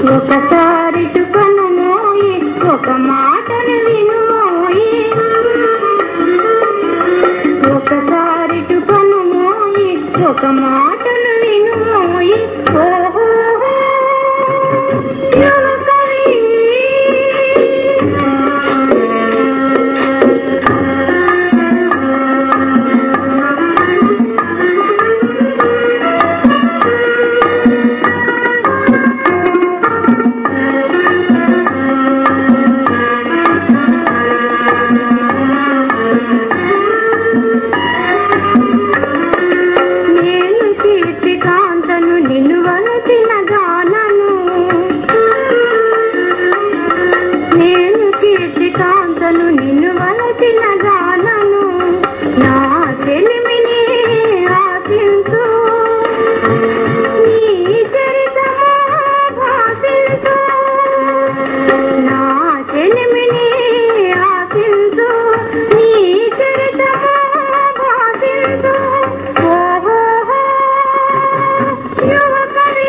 ఒకసారి కనుమోయి ఒక మాటను వినుమోయి ఒకసారి కనుమోయి ఒక మాటను వినుమోయి ఓహో యువకవి. నేను కీర్తి కాంతను నిన్ను వలచిన గానను నేను కీర్తి కాంతను నిన్ను వలచిన గానను నా చెలిమిని ఆశించు నీ చరితము భాషించు నా చెలిమిని ఆశించు నీ చరితము భాషించు ఓహో యువకవి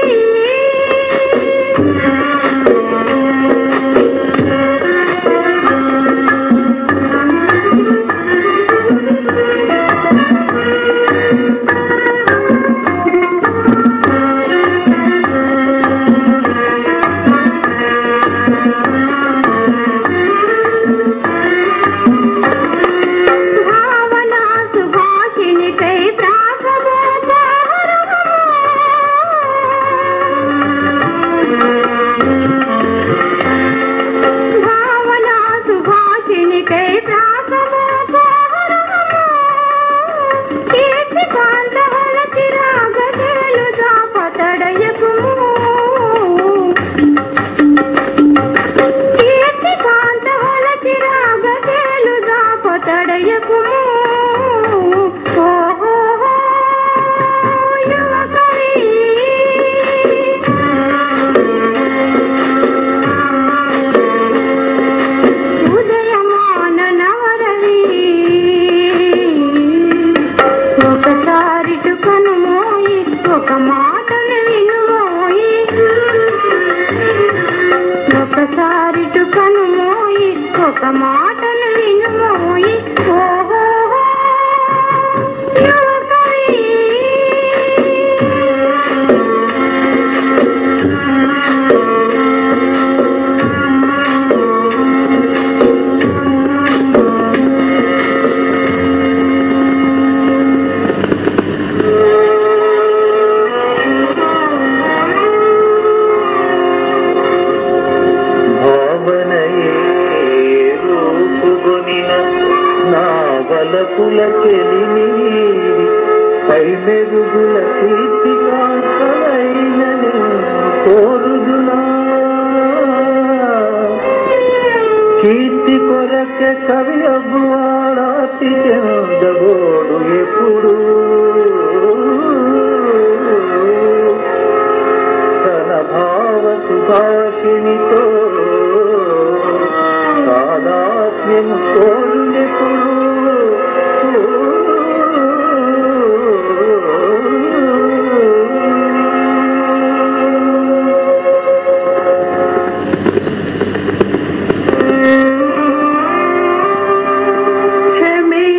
భావన సుభాషిణికై భావన సుభాషిణికై కీర్తి కాంతవల చిరాగ తేలుదా పతడయకుము కీర్తి కాంతవల చిరాగ తేలుదా పతడయకుము ఓహో యువకవి ఉదయమాన నవరవి ఒకసారి కనుమోయి ఒక మాటను వినుమోయి ఒకసారి కనుమోయి ఒక మాటను వినుమోయి ఓహో భావనయే రూపుగొనిన నా వలపుల చెలిమి పై మెరుగుల కీర్తికాంతమైన కోరుదునా కీర్తి కొరక కవి అబ్బువాడాతి చెందగోడు ఎప్పుడు